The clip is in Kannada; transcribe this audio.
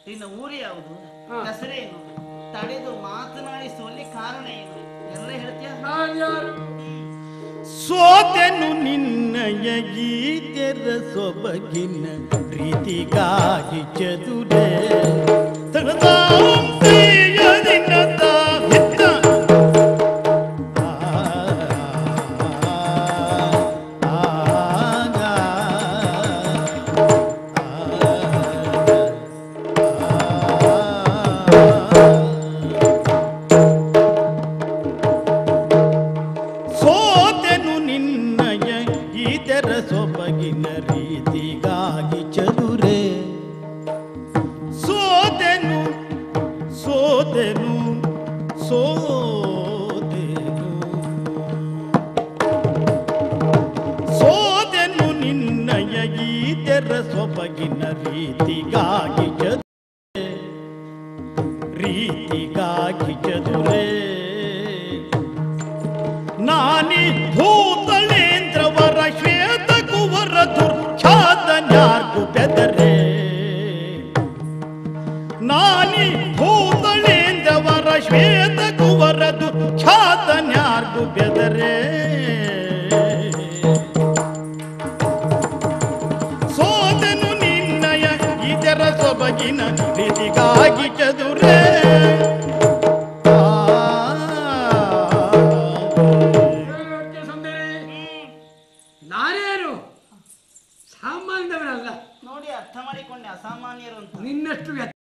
ನಿನ್ನ ಊರು ಯಾವುದು ಹಾ. ಹೆಸರೇನು ತಡೆದು ಮಾತನಾಡಿಸುವಲ್ಲಿ ಕಾರಣ ಏನು ಎಲ್ಲ ಹೇಳ್ತೀಯ ನಾನ್ಯಾರು ಸೋತೆನು ನಿನ್ನಯ ಗೀತೆರ ಸೊಬಗಿನ ಪ್ರೀತಿಗಾಗಿ ಚದುರೆ ತಗದಾಂ ಪ್ರಿಯದಿನ ತಾವಿದ್ದ. ಆ, ಆ, ಸೋತೆನು ನಿನ್ನಯ ಇದರ ಸೊಬಗಿನ ರೀತಿಗಾಗಿ ಚದುರೆ ಸೋತೆನು ಸೋತೆನು ಸೋತೆನು ಸೋತೆನು ನಿನ್ನಯ ಇದರ ಸೊಬಗಿನ ರೀತಿಗಾಗಿ ಚದುರೆ ರೀತಿಗಾಗಿ ಚದುರೆ ನಾನಿ ಭೂತಳೇಂದ್ರವರ ಶ್ವೇತ ಕುವರ ದುರ್ಖ್ಯಾತನ್ಯಾರ್ಗು ಬೆದರೆ ನಾನಿ ಭೂತಳೇಂದ್ರವರ ಶ್ವೇತ ಕುವರ ದುರ್ಖ್ಯಾತನ್ಯಾರ್ಗು ಬೆದರೆ ಸೋದನು ನಿನ್ನಯ ಇದರ ಸೊಬಗಿನ ಪ್ರೀತಿಗಾಗಿ ಚದುರೇ